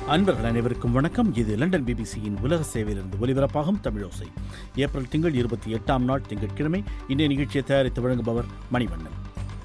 அன்பர்கள் அனைவருக்கும் வணக்கம் இது லண்டன் பிபிசியின் உலக சேவையிலிருந்து ஒலிபரப்பாகும் தமிழோசை ஏப்ரல் திங்கள் இருபத்தி எட்டாம் நாள் திங்கட்கிழமை இன்றைய நிகழ்ச்சியை தயாரித்து வழங்குபவர் மணிவண்ணன்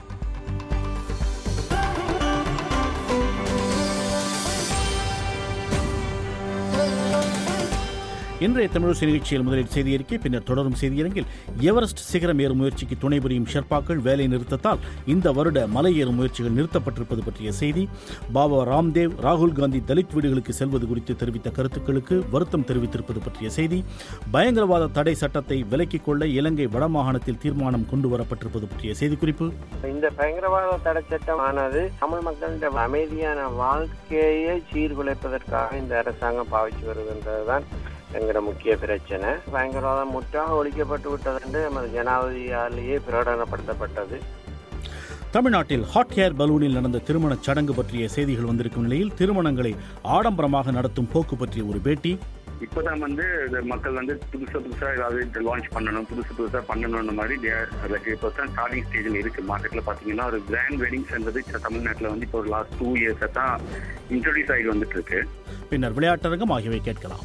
இன்றைய தமிழோசை நிகழ்ச்சியில் முதலில் செய்தி அறிக்கை பின்னர் தொடரும் செய்தியரங்கில் எவரெஸ்ட் சிகரம் ஏறும் முயற்சிக்கு துணை புரியும் ஷெர்பாக்கள் வேலை நிறுத்தத்தால் இந்த வருட மலை ஏறும் முயற்சிகள் நிறுத்தப்பட்டிருப்பது பற்றிய செய்தி பாபா ராம்தேவ் ராகுல் காந்தி தலித் வீடுகளுக்கு செல்வது குறித்து தெரிவித்த கருத்துக்களுக்கு வருத்தம் தெரிவித்திருப்பது பற்றிய செய்தி பயங்கரவாத தடை சட்டத்தை விலக்கிக் கொள்ள இலங்கை வடமாகாணத்தில் தீர்மானம் கொண்டு வரப்பட்டிருப்பது பற்றிய செய்திக்குறிப்பு இந்த பயங்கரவாத தடை சட்டமானது தமிழ் மக்களின் அமைதியான வாழ்க்கையை சீர்குலைப்பதற்காக இந்த அரசாங்கம் பாவிச்சு வருகின்றதுதான் என்கிற முக்கிய பிரச்சனை பயங்கரவாதம் முற்றாக ஒழிக்கப்பட்டு விட்டது என்று நமது ஜனாதிபதியாலேயே பிரகடனப்படுத்தப்பட்டது தமிழ்நாட்டில் ஹாட் ஏர் பலூனில் நடந்த திருமணச் சடங்கு பற்றிய செய்திகள் வந்திருக்கும் நிலையில் திருமணங்களை ஆடம்பரமாக நடத்தும் போக்கு பற்றிய ஒரு பேட்டி இப்போதான் வந்து இந்த மக்கள் வந்து புதுசா புதுசா ஏதாவது லான்ச் பண்ணணும் புதுசு புதுசா பண்ணணும்னு மாதிரி லைக் இப்போ தான் ஸ்டார்டிங் ஸ்டேஜில் இருக்கு மார்க்கெட்ல பாத்தீங்கன்னா ஒரு கிராண்ட் வெட்டிங்ஸ்ன்றது தமிழ்நாட்டில் வந்து இப்போ ஒரு லாஸ்ட் டூ இயர்ஸை தான் இன்ட்ரடியூஸ் ஆகி வந்துட்டு இருக்கு பின்னர் விளையாட்டரங்கம் ஆகியவை கேட்கலாம்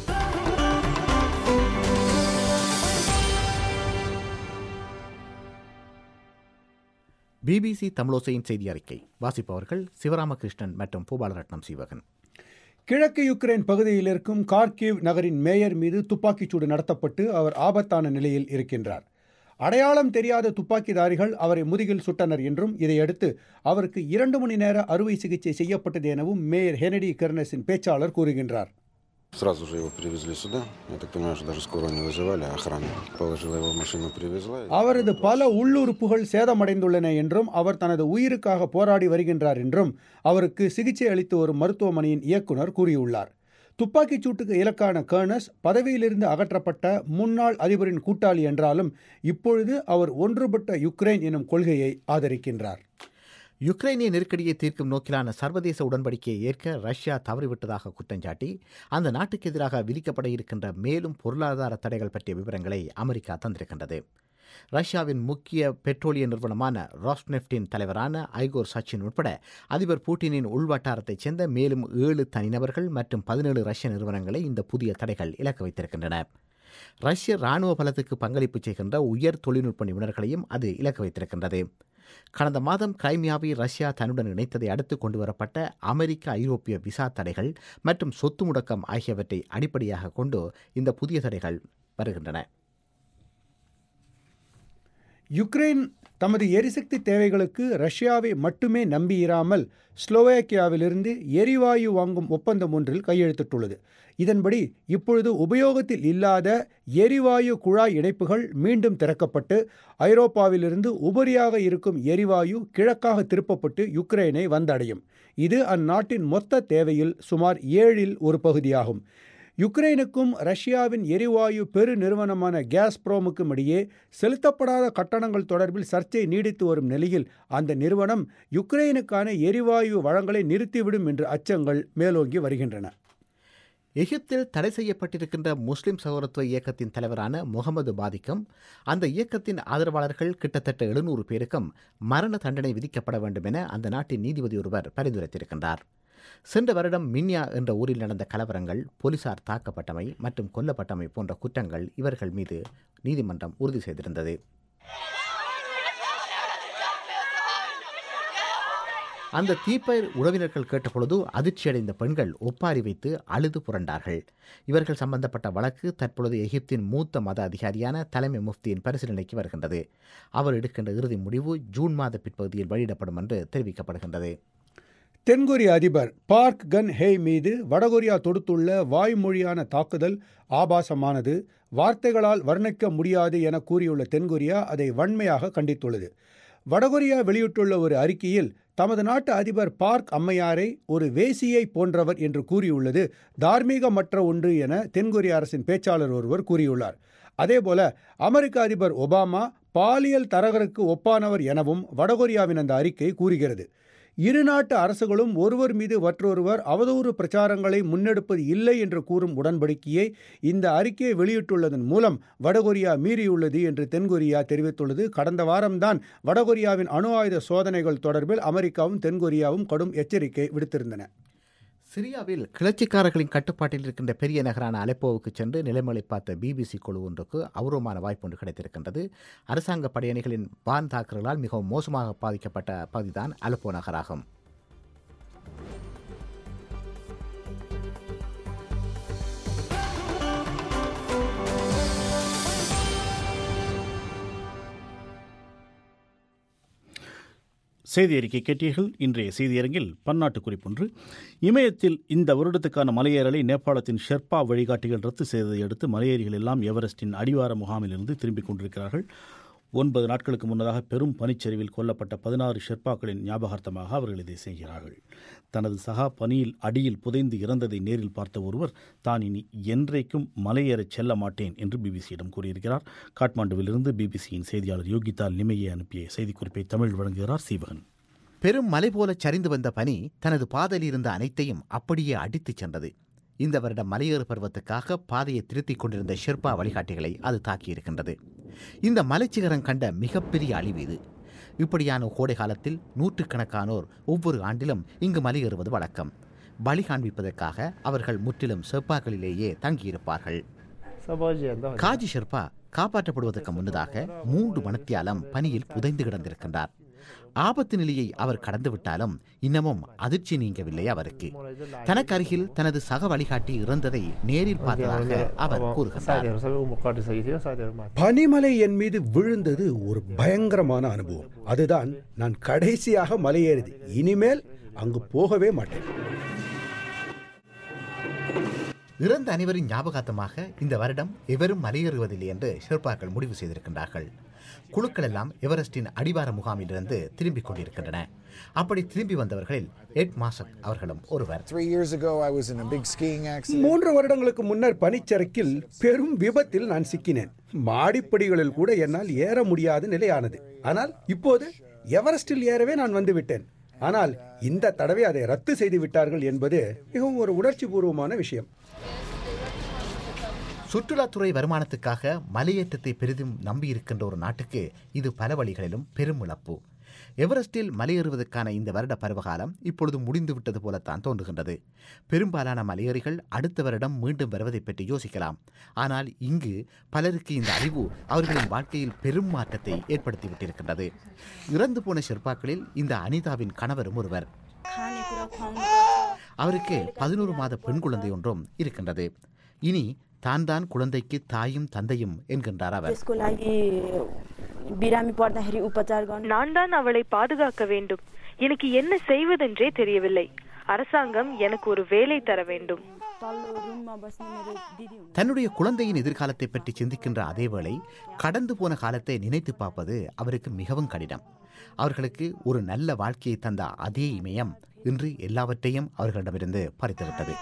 பிபிசி தமிழோசையின் செய்தி அறிக்கை வாசிப்பவர்கள் சிவராமகிருஷ்ணன் மற்றும் பூபாலரட்னம் சீவகன் கிழக்கு யுக்ரைன் பகுதியில் இருக்கும் கார்கிவ் நகரின் மேயர் மீது துப்பாக்கிச்சூடு நடத்தப்பட்டு அவர் ஆபத்தான நிலையில் இருக்கின்றார் அடையாளம் தெரியாத துப்பாக்கிதாரிகள் அவரை முதுகில் சுட்டனர் என்றும் இதையடுத்து அவருக்கு இரண்டு மணி நேர அறுவை சிகிச்சை செய்யப்பட்டது எனவும் மேயர் ஹெனடி கெர்னஸின் பேச்சாளர் கூறுகின்றார் Сразу же его привезли сюда. Я так понимаю, что даже скорую не вызывали, а охрана положила его в машину, привезла. и- அவரது பல உள்ளுறுப்புகள் சேதமடைந்துள்ளன என்றும் அவர் தனது உயிருக்காக போராடி வருகின்றார் என்றும் அவருக்கு சிகிச்சை அளித்து வரும் மருத்துவமனையின் இயக்குனர் கூறியுள்ளார் துப்பாக்கிச் சூட்டுக்கு இலக்கான கர்னஸ் பதவியிலிருந்து அகற்றப்பட்ட முன்னாள் அதிபரின் கூட்டாளி என்றாலும் இப்பொழுது அவர் ஒன்றுபட்ட யுக்ரைன் எனும் கொள்கையை ஆதரிக்கின்றார் யுக்ரைனிய நெருக்கடியை தீர்க்கும் நோக்கிலான சர்வதேச உடன்படிக்கையை ஏற்க ரஷ்யா தவறிவிட்டதாக குற்றஞ்சாட்டி அந்த நாட்டுக்கு எதிராக விதிக்கப்பட இருக்கின்ற மேலும் பொருளாதார தடைகள் பற்றிய விவரங்களை அமெரிக்கா தந்திருக்கின்றது ரஷ்யாவின் முக்கிய பெட்ரோலிய நிறுவனமான ராஸ்நெஃப்டின் தலைவரான ஐகோர் சச்சின் உட்பட அதிபர் பூட்டினின் உள்வட்டாரத்தைச் சேர்ந்த மேலும் ஏழு தனிநபர்கள் மற்றும் பதினேழு ரஷ்ய நிறுவனங்களை இந்த புதிய தடைகள் இலக்கு வைத்திருக்கின்றன ரஷ்ய ராணுவ பலத்துக்கு பங்களிப்பு செய்கின்ற உயர் தொழில்நுட்ப நிபுணர்களையும் அது இலக்கு வைத்திருக்கின்றது கடந்த மாதம் கிரைமியாவை ரஷ்யா தன்னுடன் இணைத்ததை அடுத்து கொண்டுவரப்பட்ட அமெரிக்க ஐரோப்பிய விசா தடைகள் மற்றும் சொத்து முடக்கம் ஆகியவற்றை அடிப்படையாக கொண்டு இந்த புதிய தடைகள் வருகின்றன யுக்ரைன் தமது எரிசக்தி தேவைகளுக்கு ரஷ்யாவை மட்டுமே நம்பியிராமல் ஸ்லோவேக்கியாவிலிருந்து எரிவாயு வாங்கும் ஒப்பந்தம் ஒன்றில் கையெழுத்திட்டுள்ளது இதன்படி இப்பொழுது உபயோகத்தில் இல்லாத எரிவாயு குழாய் இணைப்புகள் மீண்டும் திறக்கப்பட்டு ஐரோப்பாவிலிருந்து உபரியாக இருக்கும் எரிவாயு கிழக்காக திருப்பப்பட்டு யுக்ரைனை வந்தடையும் இது அந்நாட்டின் மொத்த தேவையில் சுமார் ஏழில் ஒரு பகுதியாகும் யுக்ரைனுக்கும் ரஷ்யாவின் எரிவாயு பெரு நிறுவனமான கேஸ்ப்ரோமுக்கும் இடையே செலுத்தப்படாத கட்டணங்கள் தொடர்பில் சர்ச்சை நீடித்து வரும் நிலையில் அந்த நிறுவனம் யுக்ரைனுக்கான எரிவாயு வழங்கலை நிறுத்திவிடும் என்ற அச்சங்கள் மேலோங்கி வருகின்றன எகிப்தில் தடை செய்யப்பட்டிருக்கின்ற முஸ்லிம் சகோதரத்துவ இயக்கத்தின் தலைவரான முகமது பாதிக்கும் அந்த இயக்கத்தின் ஆதரவாளர்கள் கிட்டத்தட்ட எழுநூறு பேருக்கும் மரண தண்டனை விதிக்கப்பட வேண்டும் என அந்த நாட்டின் நீதிபதி ஒருவர் பரிந்துரைத்திருக்கின்றார் சென்ற வருடம் மின்யா என்ற ஊரில் நடந்த கலவரங்கள் போலீசார் தாக்கப்பட்டமை மற்றும் கொல்லப்பட்டமை போன்ற குற்றங்கள் இவர்கள் மீது நீதிமன்றம் உறுதி செய்திருந்தது அந்த தீப்பயிர் உறவினர்கள் கேட்டபொழுது அதிர்ச்சியடைந்த பெண்கள் ஒப்பாரி வைத்து அழுது புரண்டார்கள் இவர்கள் சம்பந்தப்பட்ட வழக்கு தற்பொழுது எகிப்தின் மூத்த மத அதிகாரியான தலைமை முஃப்தியின் பரிசீலனைக்கு வருகின்றது அவர் எடுக்கின்ற இறுதி முடிவு ஜூன் மாத பிற்பகுதியில் வெளியிடப்படும் என்று தெரிவிக்கப்படுகின்றது தென்கொரிய அதிபர் பார்க் கன் ஹேய் மீது வடகொரியா தொடுத்துள்ள வாய்மொழியான தாக்குதல் ஆபாசமானது வார்த்தைகளால் வர்ணிக்க முடியாது என கூறியுள்ள தென்கொரியா அதை வன்மையாக கண்டித்துள்ளது வடகொரியா வெளியிட்டுள்ள ஒரு அறிக்கையில் தமது நாட்டு அதிபர் பார்க் அம்மையாரை ஒரு வேசியை போன்றவர் என்று கூறியுள்ளது தார்மீகமற்ற ஒன்று என தென்கொரிய அரசின் பேச்சாளர் ஒருவர் கூறியுள்ளார் அதேபோல அமெரிக்க அதிபர் ஒபாமா பாலியல் தரகருக்கு ஒப்பானவர் எனவும் வடகொரியாவின் அந்த அறிக்கை கூறுகிறது இரு நாட்டு அரசுகளும் ஒருவர் மீது மற்றொருவர் அவதூறு பிரச்சாரங்களை முன்னெடுப்பது இல்லை என்று கூறும் உடன்படிக்கையை இந்த அறிக்கையை வெளியிட்டுள்ளதன் மூலம் வடகொரியா மீறியுள்ளது என்று தென்கொரியா தெரிவித்துள்ளது கடந்த வாரம்தான் வடகொரியாவின் அணு ஆயுத சோதனைகள் தொடர்பில் அமெரிக்காவும் தென்கொரியாவும் கடும் எச்சரிக்கை விடுத்திருந்தன சிரியாவில் கிளர்ச்சிக்காரர்களின் கட்டுப்பாட்டில் இருக்கின்ற பெரிய நகரான அலெப்போவுக்கு சென்று நிலைமைகளை பார்த்த பிபிசி குழு ஒன்றுக்கு அபூர்வமான வாய்ப்பு ஒன்று கிடைத்திருக்கின்றது அரசாங்க படையணிகளின் வான் தாக்குதலால் மிகவும் மோசமாக பாதிக்கப்பட்ட பகுதிதான் அலப்போ நகராகும் செய்தி அறிக்கை கேட்டீர்கள் இன்றைய செய்தியரங்கில் பன்னாட்டு குறிப்பொன்று இமயத்தில் இந்த வருடத்துக்கான மலையேறலை நேபாளத்தின் ஷெர்பா வழிகாட்டிகள் ரத்து செய்ததை அடுத்து மலையேறிகள் எல்லாம் எவரெஸ்டின் அடிவார முகாமிலிருந்து திரும்பிக் கொண்டிருக்கிறார்கள் ஒன்பது நாட்களுக்கு முன்னதாக பெரும் பனிச்சரிவில் கொல்லப்பட்ட பதினாறு ஷெர்பாக்களின் ஞாபகார்த்தமாக அவர்கள் இதை செய்கிறார்கள் தனது சகா பனியில் அடியில் புதைந்து இறந்ததை நேரில் பார்த்த ஒருவர் தான் இனி என்றைக்கும் மலையேறச் செல்ல மாட்டேன் என்று பிபிசியிடம் கூறியிருக்கிறார் காட்மாண்டுவிலிருந்து பிபிசியின் செய்தியாளர் யோகிதா நிமையை அனுப்பிய செய்திக்குறிப்பை தமிழ் வழங்குகிறார் சீவகன் பெரும் மலை போல சரிந்து வந்த பனி தனது பாதையில் இருந்த அனைத்தையும் அப்படியே அடித்துச் சென்றது இந்த வருடம் மலையேறு பருவத்துக்காக பாதையை திருத்திக் கொண்டிருந்த ஷெர்பா வழிகாட்டிகளை அது தாக்கியிருக்கின்றது இந்த மலைச்சிகரம் கண்ட மிகப்பெரிய அழிவு இது இப்படியான கோடை காலத்தில் நூற்றுக்கணக்கானோர் ஒவ்வொரு ஆண்டிலும் இங்கு மலையேறுவது வழக்கம் பலி காண்பிப்பதற்காக அவர்கள் முற்றிலும் ஷெர்பாக்களிலேயே தங்கியிருப்பார்கள் காஜி ஷெர்பா காப்பாற்றப்படுவதற்கு முன்னதாக மூன்று மணத்தியாலம் பனியில் புதைந்து கிடந்திருக்கின்றார் ஆபத்து நிலையை அவர் கடந்துவிட்டாலும் இன்னமும் அதிர்ச்சி நீங்கவில்லை அவருக்கு தனக்கு அருகில் தனது சக வழிகாட்டி இறந்ததை நேரில் பார்த்ததாக அவர் கூறுகிறார் பனிமலை என் மீது விழுந்தது ஒரு பயங்கரமான அனுபவம் அதுதான் நான் கடைசியாக மலையேறியது இனிமேல் அங்கு போகவே மாட்டேன் இறந்த அனைவரின் ஞாபகார்த்தமாக இந்த வருடம் எவரும் மலையேறுவதில்லை என்று ஷெர்பாக்கள் முடிவு செய்திருக்கின்றார்கள் குழுக்கள் எல்லாம் எவரெஸ்டின் அடிவார முகாமிலிருந்து திரும்பிக் கொண்டிருக்கின்றன அப்படி திரும்பி வந்தவர்களில் எட் மாசக் அவர்களும் ஒருவர் Three years ago, I was in a big skiing accident. மூன்று வருடங்களுக்கு முன்னர் பனிச்சறுக்கில் பெரும் விபத்தில் நான் சிக்கினேன் மாடிப்படிகளில் கூட என்னால் ஏற முடியாத நிலையானது ஆனால் இப்போது எவரெஸ்டில் ஏறவே நான் வந்து விட்டேன் ஆனால் இந்த தடவை அதை ரத்து செய்து விட்டார்கள் என்பது மிகவும் ஒரு உணர்ச்சி பூர்வமான விஷயம் சுற்றுலாத்துறை வருமானத்துக்காக மலையேற்றத்தை பெரிதும் நம்பியிருக்கின்ற ஒரு நாட்டுக்கு இது பல வழிகளிலும் பெரும் இழப்பு எவரெஸ்டில் மலையேறுவதற்கான இந்த வருட பருவகாலம் இப்பொழுது முடிந்துவிட்டது போலத்தான் தோன்றுகின்றது பெரும்பாலான மலையேறிகள் அடுத்த வருடம் மீண்டும் வருவதை பற்றி யோசிக்கலாம் ஆனால் இங்கு பலருக்கு இந்த அறிவு அவர்களின் வாழ்க்கையில் பெரும் மாற்றத்தை ஏற்படுத்திவிட்டிருக்கின்றது இறந்து போன ஷெர்பாக்களில் இந்த அனிதாவின் கணவரும் ஒருவர் அவருக்கு பதினோரு மாத பெண் குழந்தை ஒன்றும் இருக்கின்றது இனி தான் தான் குழந்தைக்கு தாயும் தந்தையும் என்கின்றார் அவர் त्यसको लागि बिरामी पर्दाखेरि उपचार गर्नु நான் தான் அவளை பாதுகாக்க வேண்டும் எனக்கு என்ன செய்வதென்றே தெரியவில்லை அரசாங்கம் எனக்கு ஒரு வேலை தர வேண்டும் तल्लो रुममा बस्ने मेरो दिदी हुनु தன்னுடைய குழந்தையின் எதிர்காலத்தை பற்றி சிந்திக்கின்ற அதேவேளை கடந்து போன காலத்தை நினைத்து பார்ப்பது அவருக்கு மிகவும் கடினம் அவர்களுக்கு ஒரு நல்ல வாழ்க்கையை தந்த அதே இமயம் இன்று எல்லாவற்றையும் அவர்களிடமிருந்து பறித்துவிட்டது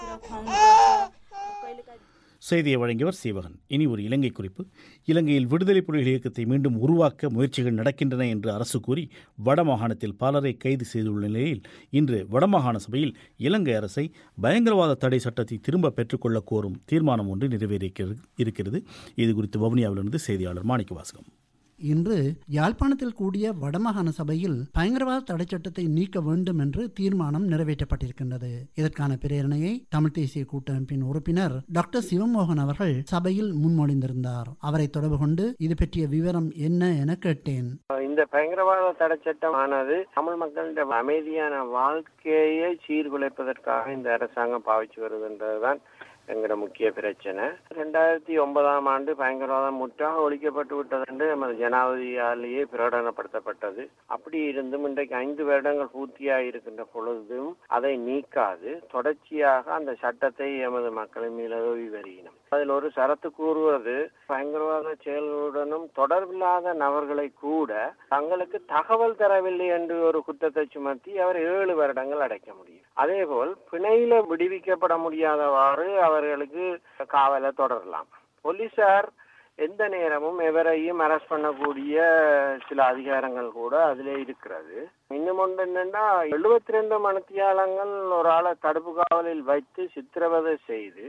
செய்தியை வழங்கியவர் சீவகன் இனி ஒரு இலங்கை குறிப்பு இலங்கையில் விடுதலை புலிகள் இயக்கத்தை மீண்டும் உருவாக்க முயற்சிகள் நடக்கின்றன என்று அரசு கூறி வடமாகாணத்தில் பலரை கைது செய்துள்ள நிலையில் இன்று வடமாகாண சபையில் இலங்கை அரசை பயங்கரவாத தடை சட்டத்தை திரும்ப பெற்றுக்கொள்ள கோரும் தீர்மானம் ஒன்று நிறைவேறியிருக்கிறது இருக்கிறது இது குறித்து வவுனியாவிலிருந்து செய்தியாளர் மாணிக்க வாசகம் இன்று யாழ்ப்பாணத்தில் கூடிய வடமாகாண சபையில் பயங்கரவாத தடை சட்டத்தை நீக்க வேண்டும் என்று தீர்மானம் நிறைவேற்றப்பட்டிருக்கின்றது இதற்கான பிரேரணையை தமிழ் தேசிய கூட்டமைப்பின் உறுப்பினர் டாக்டர் சிவமோகன் அவர்கள் சபையில் முன்மொழிந்திருந்தார் அவரை தொடர்பு கொண்டு இது பற்றிய விவரம் என்ன என கேட்டேன் இந்த பயங்கரவாத தடை சட்டமானது தமிழ் மக்களின் அமைதியான வாழ்க்கையை சீர்குலைப்பதற்காக இந்த அரசாங்கம் பாவிச்சு வருதுன்றதுதான் எங்களோட முக்கிய பிரச்சனை ரெண்டாயிரத்தி ஒன்பதாம் ஆண்டு பயங்கரவாதம் முற்றாக ஒழிக்கப்பட்டு விட்டது என்று நமது ஜனாதிபதியாலேயே பிரகடனப்படுத்தப்பட்டது அப்படி இருந்தும் இன்றைக்கு ஐந்து வருடங்கள் பூர்த்தியாக இருக்கின்ற பொழுதும் அதை நீக்காது தொடர்ச்சியாக அந்த சட்டத்தை எமது மக்களின் நிலவி வருகினோம் அதில் ஒரு சரத்து கூறுவது பயங்கரவாத செயல்களுடனும் தொடர்பில்லாத நபர்களை கூட தங்களுக்கு தகவல் தரவில்லை என்று ஒரு குற்றத்தை சுமத்தி அவர் ஏழு வருடங்கள் அடைக்க முடியும் அதேபோல் பிணையில விடுவிக்கப்பட முடியாதவாறு அவர்களுக்கு காவலை தொடரலாம் போலீசார் எந்த நேரமும் எவரையும் அரெஸ்ட் பண்ணக்கூடிய சில அதிகாரங்கள் கூட அதிலே இருக்கிறது இன்னும் ஒன்று என்னன்னா எழுபத்தி ரெண்டு மணித்தியாலங்கள் ஒரு ஆளை தடுப்பு காவலில் வைத்து சித்திரவதை செய்து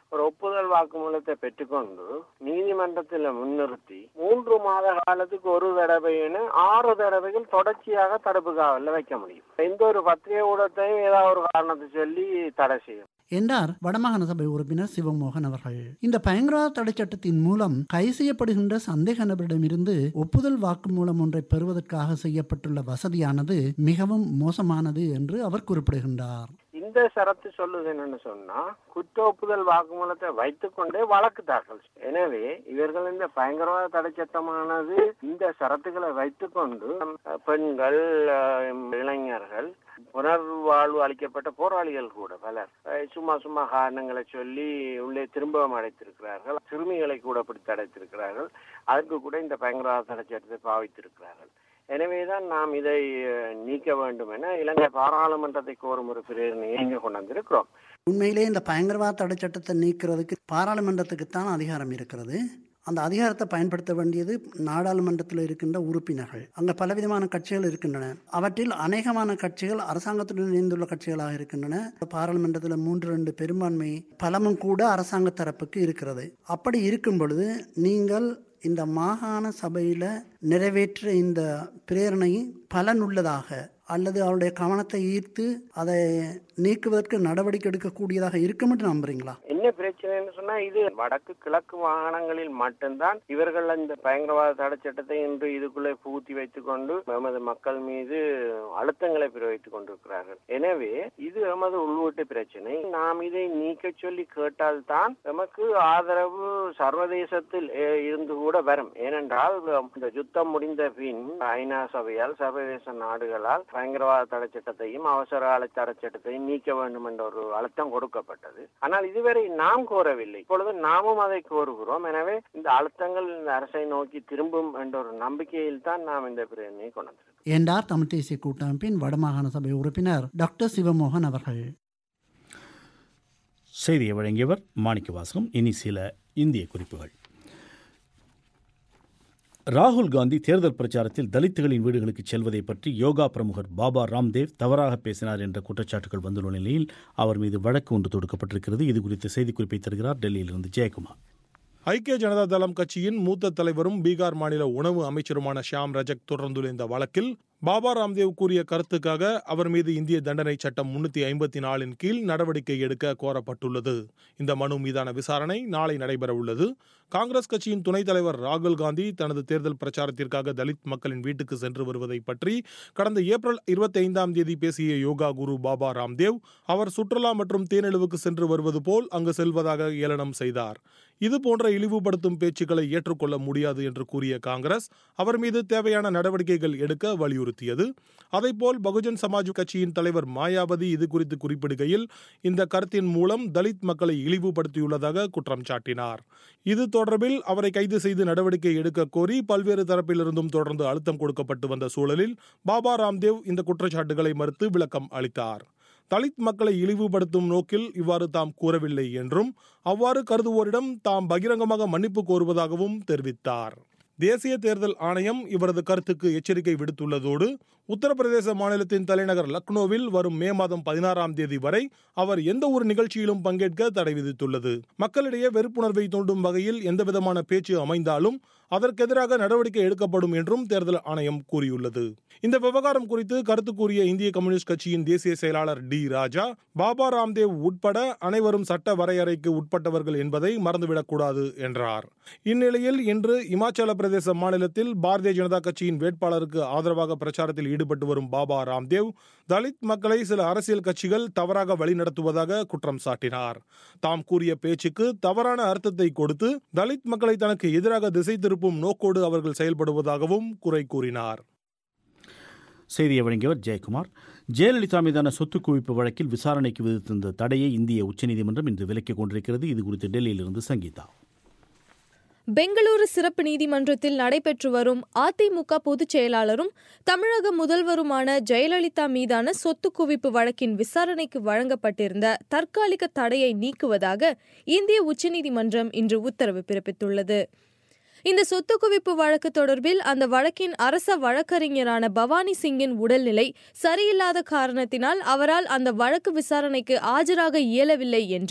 ஒரு ஒப்புதல் வாக்குமூலத்தை பெற்றுக்கொண்டு நீதிமன்றத்தில் முன்னிறுத்தி மூன்று மாத காலத்துக்கு ஒரு தடவைன்னு ஆறு தடவைகள் தொடர்ச்சியாக தடுப்பு காவலில் வைக்க முடியும் எந்த ஒரு பத்திரிகை ஊடகத்தையும் ஏதாவது ஒரு காரணத்தை சொல்லி தடை செய்யும் என்றார் வடமாகாண சபை உறுப்பினர் சிவமோகன் அவர்கள் இந்த பயங்கரவாத தடை சட்டத்தின் மூலம் கைது செய்யப்படுகின்ற சந்தேக நபரிடமிருந்து ஒப்புதல் வாக்குமூலம் ஒன்றை பெறுவதற்காக செய்யப்பட்டுள்ள வசதியானது மிகவும் மோசமானது என்று அவர் குறிப்பிடுகின்றார் இந்த சரத்து சொல்லுது என்னன்னு சொன்னா குற்ற ஒப்புதல் வாக்குமூலத்தை வைத்துக்கொண்டே வழக்கு தாக்கல் செய்யும். எனவே இவர்கள் இந்த பயங்கரவாத தடை சட்டமானது இந்த சரத்துக்களை வைத்துக்கொண்டு அஹ், பெண்கள் அஹ், இளைஞர்கள் புனர்வாழ்வு அளிக்கப்பட்ட போராளிகள் கூட பலர் அஹ், சும்மா சும்மா காரணங்களை சொல்லி உள்ளே திரும்பவும் அடைத்திருக்கிறார்கள் சிறுமிகளை கூட பிடித்து அடைத்திருக்கிறார்கள் அதற்கு கூட இந்த பயங்கரவாத தடை சட்டத்தை பாவித்திருக்கிறார்கள் எனவேதான் நாம் இதை அஹ், நீக்க வேண்டும் என இலங்கை பாராளுமன்றத்தை கோரும் ஒரு பிரேரணையை இங்கே கொண்டு வந்திருக்கிறோம் உண்மையிலே இந்த பயங்கரவாத தடை சட்டத்தை நீக்கிறதுக்கு பாராளுமன்றத்துக்குத்தான் அதிகாரம் இருக்கிறது அந்த அதிகாரத்தை பயன்படுத்த வேண்டியது நாடாளுமன்றத்தில் இருக்கின்ற உறுப்பினர்கள் அங்கே பலவிதமான கட்சிகள் இருக்கின்றன அவற்றில் அநேகமான கட்சிகள் அரசாங்கத்துடன் இணைந்துள்ள கட்சிகளாக இருக்கின்றன பாராளுமன்றத்தில் மூன்று ரெண்டு பெரும்பான்மை பலமும் கூட அரசாங்க தரப்புக்கு இருக்கிறது அப்படி இருக்கும் பொழுது நீங்கள் இந்த மாகாண சபையில் நிறைவேற்ற இந்த பிரேரணை பலனுள்ளதாக அல்லது அவருடைய கவனத்தை ஈர்த்து அதை நீக்குவதற்கு நடவடிக்கை எடுக்கக்கூடியதாக இருக்கும் என்று நம்புறீங்களா என்ன பிரச்சனைன்னு சொன்னா இது வடக்கு கிழக்கு மாகாணங்களில் மட்டும்தான் இவர்கள் இந்த பயங்கரவாத தடை சட்டத்தை இன்று இதுக்குள்ளே புகுத்தி வைத்துக் கொண்டு எமது மக்கள் மீது அழுத்தங்களை பிரயோகித்துக் கொண்டிருக்கிறார்கள் எனவே இது எமது உள்வீட்டு பிரச்சனை நாம் இதை நீக்க சொல்லி கேட்டால்தான் நமக்கு ஆதரவு சர்வதேசத்தில் அஹ், இருந்து கூட வரும் ஏனென்றால் இந்த யுத்தம் முடிந்த பின் ஐநா சபையால் சர்வதேச நாடுகளால் பயங்கரவாத தடை சட்டத்தையும் அவசர கால தடை சட்டத்தையும் நீக்க வேண்டும் என்ற ஒரு அழுத்தம் கொடுக்கப்பட்டது ஆனால் இதுவரை நாம் கோரவில்லை இப்பொழுது நாமும் அதை கோருகிறோம் எனவே இந்த அழுத்தங்கள் இந்த அரசை நோக்கி திரும்பும் என்ற ஒரு நம்பிக்கையில் தான் நாம் இந்த பிரேரணையை கொண்டு வந்திருக்கிறோம். என்றார் தமிழ் தேசிய கூட்டமைப்பின் வடமாகாண சபை உறுப்பினர் டாக்டர் சிவமோகன் அவர்கள் செய்தியை வழங்கியவர் மாணிக்கவாசகம் இனி சில இந்திய குறிப்புகள் ராகுல் காந்தி தேர்தல் பிரச்சாரத்தில் தலித்துகளின் வீடுகளுக்கு செல்வதை பற்றி யோகா பிரமுகர் பாபா ராம்தேவ் தவறாக பேசினார் என்ற குற்றச்சாட்டுகள் வந்துள்ள நிலையில் அவர் மீது வழக்கு ஒன்று தொடுக்கப்பட்டிருக்கிறது இது குறித்த செய்திக்குறிப்பை தருகிறார் டெல்லியிலிருந்து ஜெயக்குமார் ஐக்கிய ஜனதா தளம் கட்சியின் மூத்த தலைவரும் பீகார் மாநில உணவு அமைச்சருமான ஷியாம் ரஜக் தொடர்ந்துள்ள இந்த வழக்கில் பாபா ராம்தேவ் கூறிய கருத்துக்காக அவர் மீது இந்திய தண்டனை சட்டம் முன்னூத்தி ஐம்பத்தி நாலின் கீழ் நடவடிக்கை எடுக்க கோரப்பட்டுள்ளது இந்த மனு மீதான விசாரணை நாளை நடைபெற உள்ளது காங்கிரஸ் கட்சியின் துணைத் தலைவர் ராகுல் காந்தி தனது தேர்தல் பிரச்சாரத்திற்காக தலித் மக்களின் வீட்டுக்கு சென்று வருவதை பற்றி கடந்த ஏப்ரல் இருபத்தி ஐந்தாம் தேதி பேசிய யோகா குரு பாபா ராம்தேவ் அவர் சுற்றுலா மற்றும் தேனிலவுக்கு சென்று வருவது போல் அங்கு செல்வதாக ஏளனம் செய்தார் இது போன்ற இழிவுபடுத்தும் பேச்சுக்களை ஏற்றுக்கொள்ள முடியாது என்று கூறிய காங்கிரஸ் அவர் மீது தேவையான நடவடிக்கைகள் எடுக்க வலியுறுத்தியது அதேபோல் பகுஜன் சமாஜ் கட்சியின் தலைவர் மாயாவதி இது குறித்து குறிப்பிடுகையில் இந்த கருத்தின் மூலம் தலித் மக்களை இழிவுபடுத்தியுள்ளதாக குற்றம் சாட்டினார் இது தொடர்பில் அவரை கைது செய்து நடவடிக்கை எடுக்க கோரி பல்வேறு தரப்பிலிருந்தும் தொடர்ந்து அழுத்தம் கொடுக்கப்பட்டு வந்த சூழலில் பாபா ராம்தேவ் இந்த குற்றச்சாட்டுகளை மறுத்து விளக்கம் அளித்தார் தலித் மக்களை இழிவுபடுத்தும் நோக்கில் இவ்வாறு தாம் கூறவில்லை என்றும் அவ்வாறு கருதுவோரிடம் தாம் பகிரங்கமாக மன்னிப்பு கோருவதாகவும் தெரிவித்தார் தேசிய தேர்தல் ஆணையம் இவரது கருத்துக்கு எச்சரிக்கை விடுத்துள்ளதோடு உத்தரப்பிரதேச மாநிலத்தின் தலைநகர் லக்னோவில் வரும் மே மாதம் பதினாறாம் தேதி வரை அவர் எந்த ஒரு நிகழ்ச்சியிலும் பங்கேற்க தடை விதித்துள்ளது மக்களிடையே வெறுப்புணர்வை தூண்டும் வகையில் எந்தவிதமான பேச்சு அமைந்தாலும் அதற்கெதிராக நடவடிக்கை எடுக்கப்படும் என்றும் தேர்தல் ஆணையம் கூறியுள்ளது இந்த விவகாரம் குறித்து கருத்து கூறிய இந்திய கம்யூனிஸ்ட் கட்சியின் தேசிய செயலாளர் டி ராஜா பாபா ராம்தேவ் உட்பட அனைவரும் சட்ட வரையறைக்கு உட்பட்டவர்கள் என்பதை மறந்துவிடக்கூடாது என்றார் இந்நிலையில் இன்று இமாச்சல பிரதேச மாநிலத்தில் பாரதிய ஜனதா கட்சியின் வேட்பாளருக்கு ஆதரவாக பிரச்சாரத்தில் ஈடுபட்டு வரும் பாபா ராம்தேவ் தலித் மக்களை சில அரசியல் கட்சிகள் தவறாக வழிநடத்துவதாக குற்றம் சாட்டினார் தாம் கூறிய பேச்சுக்கு தவறான அர்த்தத்தை கொடுத்து தலித் மக்களை தனக்கு எதிராக திசை திருப்பும் நோக்கோடு அவர்கள் செயல்படுவதாகவும் குறை கூறினார் செய்தியை வழங்கியவர் ஜெயக்குமார் ஜெயலலிதா மீதான சொத்து குவிப்பு வழக்கில் விசாரணைக்கு விதித்திருந்த தடையை இந்திய உச்சநீதிமன்றம் இன்று விலக்கிக் கொண்டிருக்கிறது இது குறித்து டெல்லியிலிருந்து சங்கீதா பெங்களூரு சிறப்பு நீதிமன்றத்தில் நடைபெற்று வரும் அதிமுக பொதுச் செயலாளரும் தமிழக முதல்வருமான ஜெயலலிதா மீதான சொத்து குவிப்பு வழக்கின் விசாரணைக்கு வழங்கப்பட்டிருந்த தற்காலிக தடையை நீக்குவதாக இந்திய உச்சநீதிமன்றம் இன்று உத்தரவு பிறப்பித்துள்ளது இந்த சொத்து குவிப்பு வழக்கு தொடர்பில் அந்த வழக்கின் அரச வழக்கறிஞரான பவானி சிங்கின் உடல்நிலை சரியில்லாத காரணத்தினால் அவரால் அந்த வழக்கு விசாரணைக்கு ஆஜராக இயலவில்லை என்று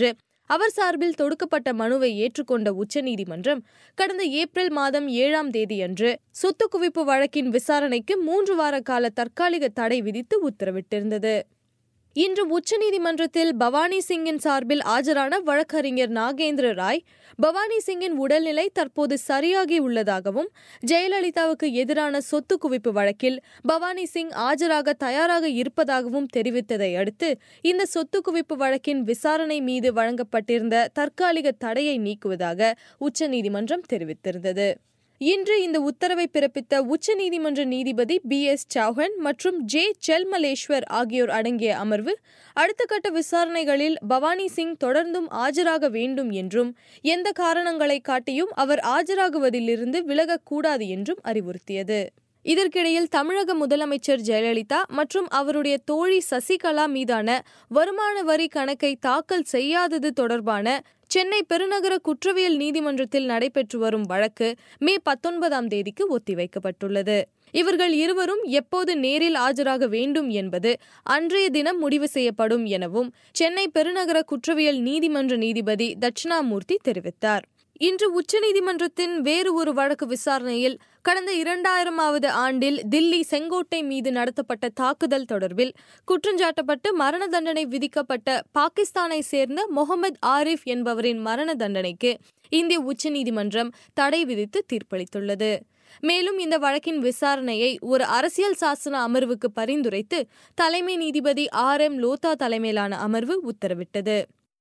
அவர் சார்பில் தொடுக்கப்பட்ட மனுவை ஏற்றுக்கொண்ட உச்சநீதிமன்றம் கடந்த ஏப்ரல் மாதம் ஏழாம் தேதியன்று சொத்து குவிப்பு வழக்கின் விசாரணைக்கு மூன்று வார கால தற்காலிக தடை விதித்து உத்தரவிட்டிருந்தது இன்று உச்சநீதிமன்றத்தில் பவானி சிங்கின் சார்பில் ஆஜரான வழக்கறிஞர் நாகேந்திர ராய் பவானி சிங்கின் உடல்நிலை தற்போது சரியாகி உள்ளதாகவும் ஜெயலலிதாவுக்கு எதிரான சொத்து குவிப்பு வழக்கில் பவானி சிங் ஆஜராக தயாராக இருப்பதாகவும் தெரிவித்ததை அடுத்து இந்த சொத்து குவிப்பு வழக்கின் விசாரணை மீது வழங்கப்பட்டிருந்த தற்காலிக தடையை நீக்குவதாக உச்சநீதிமன்றம் தெரிவித்திருந்தது இன்று இந்த உத்தரவை பிறப்பித்த உச்சநீதிமன்ற நீதிபதி பி எஸ் சௌஹன் மற்றும் ஜே செல்மலேஸ்வர் ஆகியோர் அடங்கிய அமர்வு அடுத்த கட்ட விசாரணைகளில் பவானி சிங் தொடர்ந்தும் ஆஜராக வேண்டும் என்றும் எந்த காரணங்களை காட்டியும் அவர் ஆஜராகுவதிலிருந்து விலகக்கூடாது என்றும் அறிவுறுத்தியது இதற்கிடையில் தமிழக முதலமைச்சர் ஜெயலலிதா மற்றும் அவருடைய தோழி சசிகலா மீதான வருமான வரி கணக்கை தாக்கல் செய்யாதது தொடர்பான சென்னை பெருநகர குற்றவியல் நீதிமன்றத்தில் நடைபெற்று வரும் வழக்கு மே பத்தொன்பதாம் தேதிக்கு ஒத்திவைக்கப்பட்டுள்ளது இவர்கள் இருவரும் எப்போது நேரில் ஆஜராக வேண்டும் என்பது அன்றைய தினம் முடிவு செய்யப்படும் எனவும் சென்னை பெருநகர குற்றவியல் நீதிமன்ற நீதிபதி தட்சிணாமூர்த்தி தெரிவித்தார் இன்று உச்சநீதிமன்றத்தின் வேறு ஒரு வழக்கு விசாரணையில் கடந்த இரண்டாயிரமாவது ஆண்டில் தில்லி செங்கோட்டை மீது நடத்தப்பட்ட தாக்குதல் தொடர்பில் குற்றஞ்சாட்டப்பட்டு மரண தண்டனை விதிக்கப்பட்ட பாகிஸ்தானை சேர்ந்த முகமது ஆரிஃப் என்பவரின் மரண தண்டனைக்கு இந்திய உச்சநீதிமன்றம் தடை விதித்து தீர்ப்பளித்துள்ளது மேலும் இந்த வழக்கின் விசாரணையை ஒரு அரசியல் சாசன அமர்வுக்கு பரிந்துரைத்து தலைமை நீதிபதி ஆர் எம் லோதா தலைமையிலான அமர்வு உத்தரவிட்டது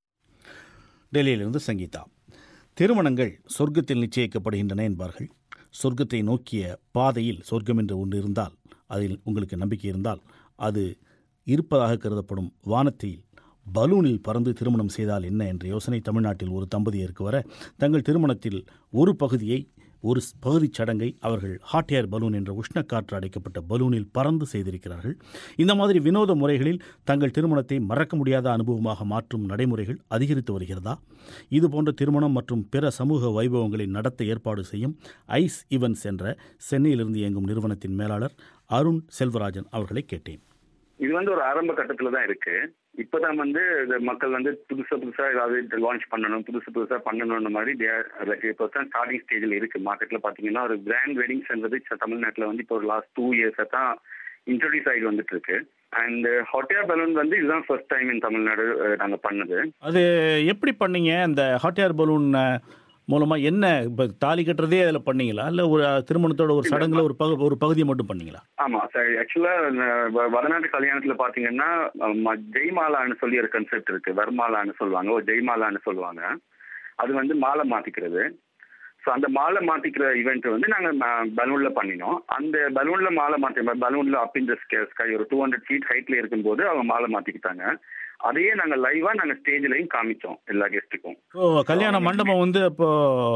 டெல்லியிலிருந்து சங்கீதா திருமணங்கள் சொர்க்கத்தில் நிச்சயிக்கப்படுகின்றன என்பார்கள் சொர்க்கத்தை நோக்கிய பாதையில் சொர்க்கம் என்று ஒன்று இருந்தால் அதில் உங்களுக்கு நம்பிக்கை இருந்தால் அது இருப்பதாக கருதப்படும் வானத்தில் பலூனில் பறந்து திருமணம் செய்தால் என்ன என்ற யோசனை தமிழ்நாட்டில் ஒரு தம்பதியருக்கு வர தங்கள் திருமணத்தில் ஒரு பகுதியை ஒரு பகுதிச் சடங்கை அவர்கள் ஹாட் ஏர் பலூன் என்ற உஷ்ணக்காற்று அடைக்கப்பட்ட பலூனில் பறந்து செய்திருக்கிறார்கள் இந்த மாதிரி வினோத முறைகளில் தங்கள் திருமணத்தை மறக்க முடியாத அனுபவமாக மாற்றும் நடைமுறைகள் அதிகரித்து வருகிறதா இது போன்ற திருமணம் மற்றும் பிற சமூக வைபவங்களை நடத்த ஏற்பாடு செய்யும் ஐஸ் ஈவென்ட்ஸ் என்ற சென்னையிலிருந்து இயங்கும் நிறுவனத்தின் மேலாளர் அருண் செல்வராஜன் அவர்களை கேட்டேன் இது வந்து ஒரு ஆரம்ப கட்டத்துல தான் இருக்கு இப்பதான் வந்து இந்த மக்கள் வந்து புதுசா புதுசா ஏதாவது லான்ச் பண்ணணும் புதுசு புதுசா பண்ணணும்னு மாதிரி இப்போ தான் ஸ்டார்டிங் ஸ்டேஜில் இருக்கு மார்க்கெட்ல பாத்தீங்கன்னா ஒரு கிராண்ட் வெட்டிங்ஸ்ன்றது தமிழ்நாட்டில் வந்து இப்போ ஒரு லாஸ்ட் டூ இயர்ஸா தான் இன்ட்ரடியூஸ் ஆகி வந்துட்டு இருக்கு அண்ட் ஹாட்டியா பலூன் வந்து இதுதான் ஃபர்ஸ்ட் டைம் இன் தமிழ்நாடு நாங்கள் பண்ணது அது எப்படி பண்ணீங்க அந்த ஹாட் ஏர் பலூன் மூலமாக என்ன இப்போ தாலி கட்டுறதே அதில் பண்ணீங்களா இல்லை ஒரு திருமணத்தோட ஒரு சடங்குல ஒரு பகு ஒரு பகுதியை மட்டும் பண்ணீங்களா ஆமா சார் ஆக்சுவலா வடநாட்டு கல்யாணத்துல பாத்தீங்கன்னா ஜெய்மாலான்னு சொல்லி ஒரு கன்செப்ட் இருக்கு வர்மாலான்னு சொல்லுவாங்க ஒரு ஜெய்மாலான்னு சொல்லுவாங்க அது வந்து மாலை மாத்திக்கிறது ஸோ அந்த மாலை மாத்திக்கிற ஈவெண்ட் வந்து நாங்கள் பலூன்ல பண்ணினோம் அந்த பலூன்ல மாலை மாற்றி பலூன்ல அப் இன் த ஸ்கை ஒரு டூ ஹண்ட்ரட் ஃபீட் ஹைட்ல இருக்கும்போது அவங்க மாலை மாத்திக்கிட்டாங்க அதையே நாங்கள் லைவா நாங்கள் ஸ்டேஜ்லையும் காமிச்சோம் எல்லா கெஸ்ட்டுக்கும் ஓ கல்யாண மண்டபம் வந்து அப்போ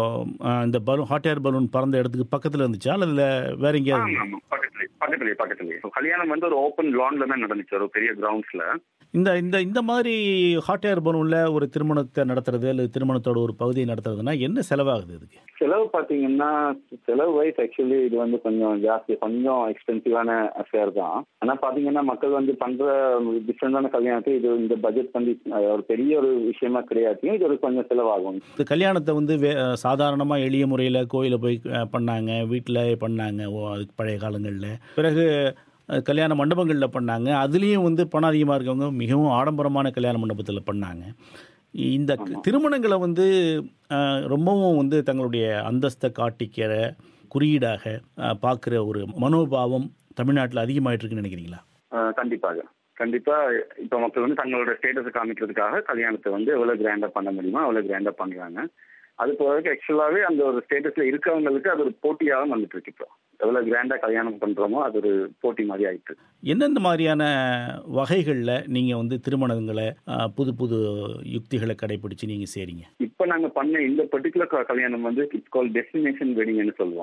இந்த பலூன் ஹாட் ஏர் பலூன் பறந்த இடத்துக்கு பக்கத்தில் இருந்துச்சா இல்லை வேற எங்கேயாவது ஆமாம் பக்கத்துலேயே பக்கத்துலேயே பக்கத்துலேயே கல்யாணம் வந்து ஒரு ஓப்பன் லான்ல தான் நடந்துச்சு ஒரு பெரிய கிரவுண்ட்ஸ்ல இந்த இந்த இந்த மாதிரி ஹாட் ஏர் பலூன்ல ஒரு திருமணத்தை நடத்துறது அல்லது திருமணத்தோட ஒரு பகுதியை நடத்துறதுன்னா என்ன செலவாகுது இதுக்கு செலவு பார்த்தீங்கன்னா செலவு வைஸ் ஆக்சுவலி இது வந்து கொஞ்சம் ஜாஸ்தி கொஞ்சம் எக்ஸ்பென்சிவான அஃபேர் தான் ஆனால் பார்த்தீங்கன்னா மக்கள் வந்து பண்ணுற டிஃப்ரெண்டான கல்யாணத்துக்கு இது இந்த பட்ஜெட் வந்து ஒரு பெரிய ஒரு விஷயமா கிடையாது இது ஒரு கொஞ்சம் செலவாகும் இந்த கல்யாணத்தை வந்து வே சாதாரணமாக எளிய முறையில் கோயிலில் போய் பண்ணாங்க வீட்டில் பண்ணாங்க அதுக்கு பழைய காலங்களில் பிறகு கல்யாண மண்டபங்களில் பண்ணாங்க அதுலேயும் வந்து பணம் அதிகமாக இருக்கவங்க மிகவும் ஆடம்பரமான கல்யாண மண்டபத்தில் பண்ணாங்க இந்த திருமணங்களை வந்து ரொம்பவும் வந்து தங்களுடைய அந்தஸ்தை காட்டிக்கிற குறியீடாக பார்க்குற ஒரு மனோபாவம் தமிழ்நாட்டில் அதிகமாயிட்டு இருக்குன்னு நினைக்கிறீங்களா கண்டிப்பாக கண்டிப்பா இப்போ மக்கள் வந்து தங்களோட ஸ்டேட்டஸை காமிக்கிறதுக்காக கல்யாணத்தை வந்து எவ்வளவு கிராண்டா பண்ண முடியுமோ அவ்வளவு கிராண்டா பண்றாங்க அது போகிறதுக்கு ஆக்சுவலாகவே அந்த ஒரு ஸ்டேட்டஸ்ல இருக்கவங்களுக்கு அது ஒரு போட்டியாக வந்துட்டு இருக்கு இப்போ எவ்வளவு கிராண்டா கல்யாணம் பண்றோமோ அது ஒரு போட்டி மாதிரி ஆயிட்டு எந்தெந்த மாதிரியான வகைகளில் நீங்க வந்து திருமணங்களை புது புது யுக்திகளை கடைபிடிச்சு நீங்க செய்றீங்க இப்போ நாங்க பண்ண இந்த பர்டிகுலர் கல்யாணம் வந்து இட்ஸ் கால் டெஸ்டினேஷன் வெட்டிங்னு சொல்லுவோம்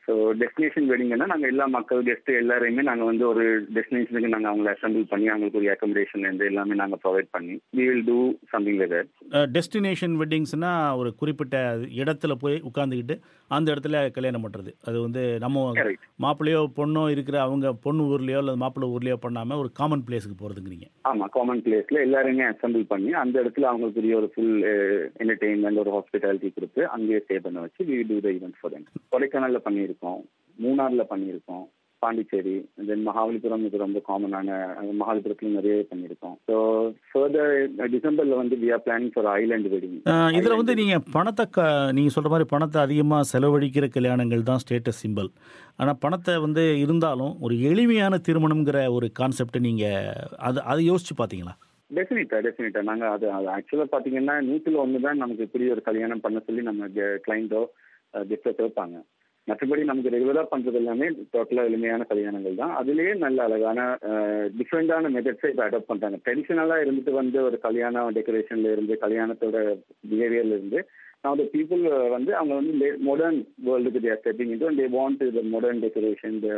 ஸோ டெஸ்டினேஷன் வெட்டிங்கன்னா நாங்கள் எல்லா மக்கள் கெஸ்ட் எல்லாரையுமே நாங்கள் வந்து ஒரு டெஸ்டினேஷனுக்கு நாங்கள் அவங்கள அசம்பிள் பண்ணி அவங்களுக்கு ஒரு அக்கமடேஷன் இருந்து எல்லாமே நாங்கள் ப்ரொவைட் பண்ணி we will do something like that destination வெட்டிங்ஸ்னா ஒரு குறிப்பிட்ட இடத்துல போய் உட்காந்துக்கிட்டு அந்த இடத்துல கல்யாணம் பண்ணுறது அது வந்து நம்ம மாப்பிள்ளையோ பொண்ணோ இருக்கிற அவங்க பொண்ணு ஊர்லேயோ இல்லை மாப்பிள்ளை ஊர்லேயோ பண்ணாமல் ஒரு காமன் பிளேஸுக்கு போகிறதுங்கிறீங்க ஆமாம் காமன் பிளேஸில் எல்லாருமே அசம்பிள் பண்ணி அந்த இடத்துல அவங்களுக்கு பெரிய ஒரு ஃபுல் என்டர்டெயின்மெண்ட் ஒரு ஹாஸ்பிட்டாலிட்டி கொடுத்து அங்கேயே ஸ்டே பண்ண வச்சு we do the event for them கொடைக்கானலில் பண்ணியிருக்கோம் மூணாரில் பண்ணியிருக்கோம் பாண்டிச்சேரி தென் மகாபலிபுரம் இது ரொம்ப காமனான மகாபலிபுரத்துலையும் நிறைய பண்ணியிருக்கோம் ஸோ ஃபர்தர் டிசம்பரில் வந்து we are planning for island wedding இதில் வந்து நீங்கள் பணத்தை க நீங்கள் சொல்கிற மாதிரி பணத்தை அதிகமாக செலவழிக்கிற கல்யாணங்கள் தான் ஸ்டேட்டஸ் சிம்பிள் ஆனால் பணத்தை வந்து இருந்தாலும் ஒரு எளிமையான திருமணம்ங்கிற ஒரு கான்செப்டை நீங்கள் அது அதை யோசிச்சு பார்த்தீங்களா டெஃபினட்டா டெஃபினட்டா நாங்கள் அது அது ஆக்சுவலாக பார்த்தீங்கன்னா நூற்றில் ஒன்று தான் நமக்கு இப்படி ஒரு கல்யாணம் பண்ண சொல்லி நம்ம கிளைண்டோ கெஸ்ட்டோ கேட்பாங்க மற்றபடி நமக்கு ரெகுலராக பண்ணுறது எல்லாமே டோட்டலாக எளிமையான கல்யாணங்கள் தான் அதுலேயே நல்ல அழகான டிஃப்ரெண்டான மெத்தட்ஸை இப்போ அடாப்ட் பண்ணுறாங்க ட்ரெடிஷ்னலாக இருந்துட்டு வந்து ஒரு கல்யாணம் டெக்கரேஷன்ல இருந்து கல்யாணத்தோட பிஹேவியர்ல இருந்து now the people வந்து அவங்க வந்து மாடர்ன் வேர்ல்டுக்கு they're stepping into and they want the modern decoration the